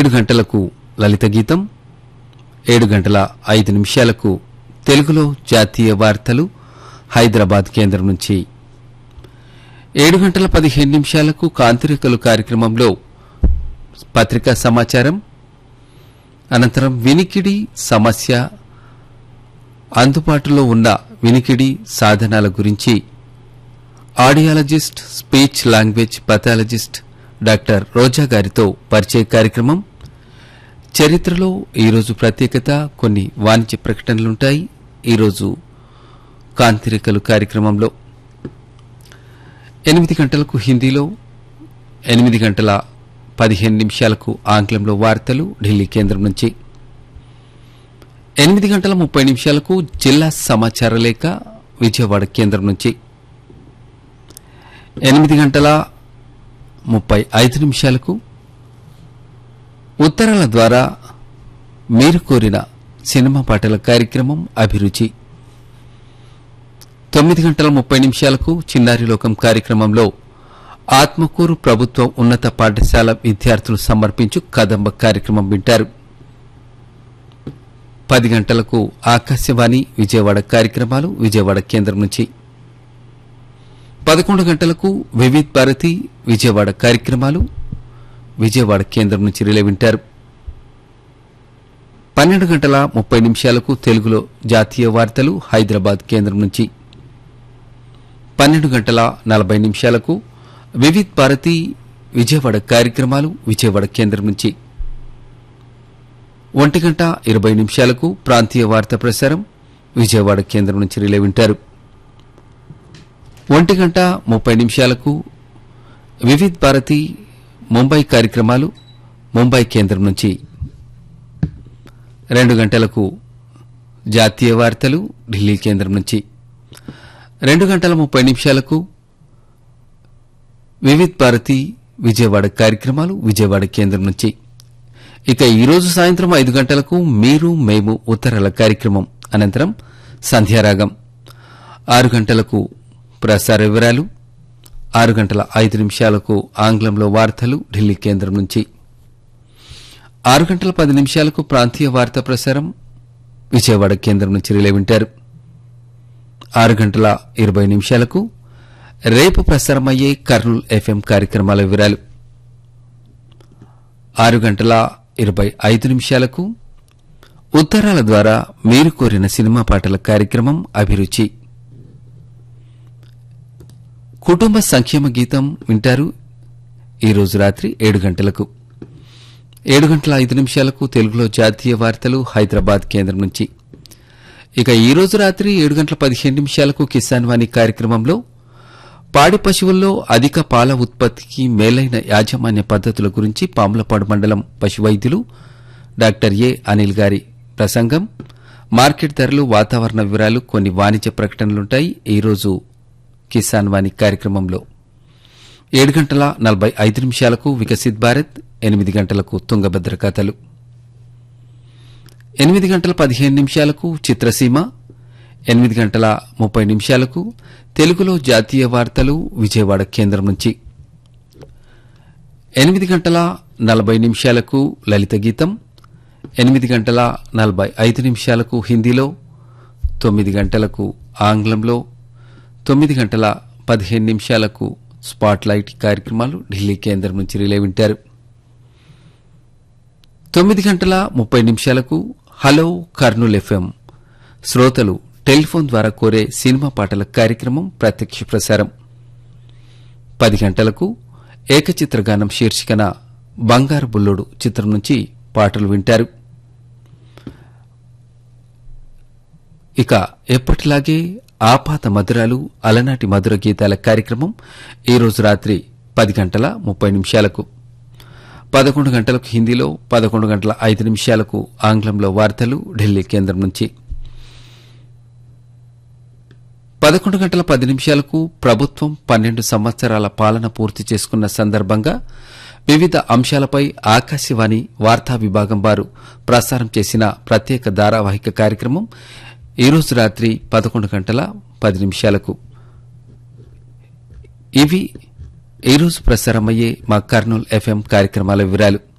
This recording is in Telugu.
ఏడు గంటలకు లలిత గీతం ఏడు గంటల ఐదు నిమిషాలకు తెలుగులో జాతీయ వార్తలు హైదరాబాద్ కేంద్రం నుంచి ఏడు గంటల పదిహేను నిమిషాలకు కాంతిరేకలు కార్యక్రమంలో పత్రికా సమాచారం అనంతరం వినికిడి సమస్య అందుబాటులో ఉన్న వినికిడి సాధనాల గురించి audiologist speech language pathologist doctor Roja గారితో పరిచయ కార్యక్రమం చరిత్రలో ఈరోజు ప్రత్యేకత కొన్ని వాణిజ్య ప్రకటనలుంటాయి ఈరోజు కాంతిరేకలు కార్యక్రమంలో ఎనిమిది గంటలకు హిందీలో ఎనిమిది గంటల పదిహేను నిమిషాలకు ఆంగ్లంలో వార్తలు ఢిల్లీ కేంద్రం నుంచి ఎనిమిది గంటల ముప్పై నిమిషాలకు జిల్లా సమాచార లేఖ విజయవాడ కేంద్రం నుంచి ఎనిమిది గంటల ముప్పై ఐదు నిమిషాలకు ఉత్తరాల ద్వారా మీరు కోరిన సినిమా పాటల కార్యక్రమం అభిరుచి తొమ్మిది గంటల ముప్పై నిమిషాలకు చిన్నారి లోకం కార్యక్రమంలో ఆత్మకూరు ప్రభుత్వ ఉన్నత పాఠశాల విద్యార్థులు సమర్పించు కదంబ కార్యక్రమం వింటారు పది గంటలకు ఆకాశవాణి విజయవాడ కార్యక్రమాలు విజయవాడ కేంద్రం నుంచి పదకొండు గంటలకు వివిధ్ భారతి విజయవాడ కార్యక్రమాలు విజయవాడ కేంద్రం నుంచి రిలే వింటారు పన్నెండు గంటల ముప్పై నిమిషాలకు తెలుగులో జాతీయ వార్తలు హైదరాబాద్ కేంద్రం నుంచి పన్నెండు గంటల నలభై నిమిషాలకు వివిధ్ భారతి విజయవాడ కార్యక్రమాలు విజయవాడ కేంద్రం నుంచి ఒంటి గంట ఇరవై నిమిషాలకు ప్రాంతీయ వార్తా ప్రసారం విజయవాడ కేంద్రం నుంచి రిలే వింటారు ఒంటి గంట ముప్పై నిమిషాలకు వివిధ్ భారతి ముంబై కార్యక్రమాలు ముంబై కేంద్రం నుంచి రెండు గంటలకు జాతీయ వార్తలు ఢిల్లీ కేంద్రం నుంచి రెండు గంటల ముప్పై నిమిషాలకు వివిధ్ భారతి విజయవాడ కార్యక్రమాలు విజయవాడ కేంద్రం నుంచి ఇక ఈరోజు సాయంత్రం ఐదు గంటలకు మీరు మేము ఉత్తరాల కార్యక్రమం అనంతరం సంధ్యారాగం ఆరు గంటలకు ప్రసార వివరాలు ఆరు గంటల ఐదు నిమిషాలకు ఆంగ్లంలో వార్తలు ఢిల్లీ కేంద్రం నుంచి ఆరు గంటల పది నిమిషాలకు ప్రాంతీయ వార్తా ప్రసారం విజయవాడ కేంద్రం నుంచి రిలే వింటారు ఆరు గంటల ఇరవై నిమిషాలకు రేపు ప్రసారమయ్యే కర్నూల్ ఎఫ్ఎం కార్యక్రమాల వివరాలు ఆరు గంటల ఇరవై ఐదు నిమిషాలకు ఉత్తరాల ద్వారా మీరు కోరిన సినిమా పాటల కార్యక్రమం అభిరుచి కుటుంబ సంక్షేమ గీతం వింటారు ఈరోజు రాత్రి ఏడు గంటలకు ఏడు గంటల ఐదు నిమిషాలకు తెలుగులో జాతీయ వార్తలు హైదరాబాద్ కేంద్రం నుంచి ఇక ఈ రోజు రాత్రి ఏడు గంటల పదిహేను నిమిషాలకు కిసాన్ వాణి కార్యక్రమంలో పాడి పశువుల్లో అధిక పాల ఉత్పత్తికి మేలైన యాజమాన్య పద్ధతుల గురించి పాములపాడు మండలం పశువైద్యులు డాక్టర్ ఏ అనిల్ గారి ప్రసంగం మార్కెట్ ధరలు వాతావరణ వివరాలు కొన్ని వాణిజ్య ప్రకటనలుంటాయి ఈరోజు కిసాన్ వాణి కార్యక్రమంలో ఏడు గంటల నలభై ఐదు నిమిషాలకు వికసిత్ భారత్ ఎనిమిది గంటలకు తుంగభద్ర కథలు ఎనిమిది గంటల పదిహేను నిమిషాలకు చిత్రసీమ ఎనిమిది గంటల ముప్పై నిమిషాలకు తెలుగులో జాతీయ వార్తలు విజయవాడ కేంద్రం నుంచి ఎనిమిది గంటల నలభై నిమిషాలకు లలిత గీతం ఎనిమిది గంటల నలభై ఐదు నిమిషాలకు హిందీలో తొమ్మిది గంటలకు ఆంగ్లంలో తొమ్మిది గంటల పదిహేను నిమిషాలకు స్పాట్ లైట్ కార్యక్రమాలు ఢిల్లీ కేంద్రం నుంచి రిలే వింటారు తొమ్మిది గంటల ముప్పై నిమిషాలకు హలో కర్నూల్ ఎఫ్ఎం శ్రోతలు టెలిఫోన్ ద్వారా కోరే సినిమా పాటల కార్యక్రమం ప్రత్యక్ష ప్రసారం పది గంటలకు ఏకచిత్రగానం శీర్షికన బంగారు బుల్లుడు చిత్రం నుంచి పాటలు వింటారు ఇక ఎప్పటిలాగే ఆపాత మధురాలు అలనాటి మధుర గీతాల కార్యక్రమం ఈరోజు రాత్రి పది గంటల ముప్పై నిమిషాలకు పదకొండు గంటలకు హిందీలో పదకొండు గంటల ఐదు నిమిషాలకు ఆంగ్లంలో వార్తలు ఢిల్లీ కేంద్రం నుంచి పదకొండు గంటల పది నిమిషాలకు ప్రభుత్వం పన్నెండు సంవత్సరాల పాలన పూర్తి చేసుకున్న సందర్భంగా వివిధ అంశాలపై ఆకాశవాణి వార్తా విభాగం వారు ప్రసారం చేసిన ప్రత్యేక ధారావాహిక కార్యక్రమం ఈరోజు రాత్రి పదకొండు గంటల పది నిమిషాలకు ఇవి ఈరోజు ప్రసారమయ్యే మా కర్నూల్ ఎఫ్ఎం కార్యక్రమాల వివరాలు